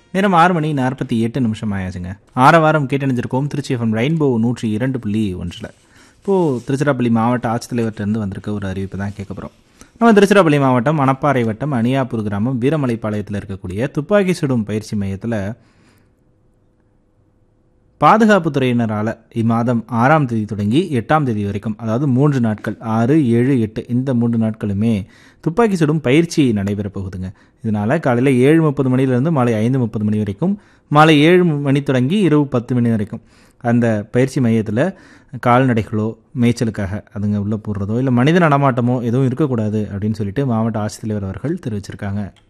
நேரம் ஆறு மணி நாற்பத்தி எட்டு நிமிஷம் ஆயாச்சுங்க ஆற வாரம் கேட்டணிஞ்சிருக்கோம் திருச்சி எஃப்எம் ரெயின்போ நூற்றி இரண்டு புள்ளி ஒன்றில் இப்போது திருச்சிராப்பள்ளி மாவட்ட ஆட்சித்தலைவர்கிட்டருந்து வந்திருக்க ஒரு அறிவிப்பு தான் கேட்க போகிறோம் நம்ம திருச்சிராப்பள்ளி மாவட்டம் மணப்பாறை வட்டம் அணியாப்பூர் கிராமம் வீரமலைப்பாளையத்தில் இருக்கக்கூடிய துப்பாக்கி சுடும் பயிற்சி மையத்தில் பாதுகாப்பு துறையினரால் இம்மாதம் ஆறாம் தேதி தொடங்கி எட்டாம் தேதி வரைக்கும் அதாவது மூன்று நாட்கள் ஆறு ஏழு எட்டு இந்த மூன்று நாட்களுமே துப்பாக்கி சுடும் பயிற்சி நடைபெறப் போகுதுங்க இதனால் காலையில் ஏழு முப்பது மணிலேருந்து மாலை ஐந்து முப்பது மணி வரைக்கும் மாலை ஏழு மணி தொடங்கி இரவு பத்து மணி வரைக்கும் அந்த பயிற்சி மையத்தில் கால்நடைகளோ மேய்ச்சலுக்காக அதுங்க உள்ளே போடுறதோ இல்லை மனித நடமாட்டமோ எதுவும் இருக்கக்கூடாது அப்படின்னு சொல்லிட்டு மாவட்ட ஆட்சித்தலைவர் அவர்கள் தெரிவிச்சிருக்காங்க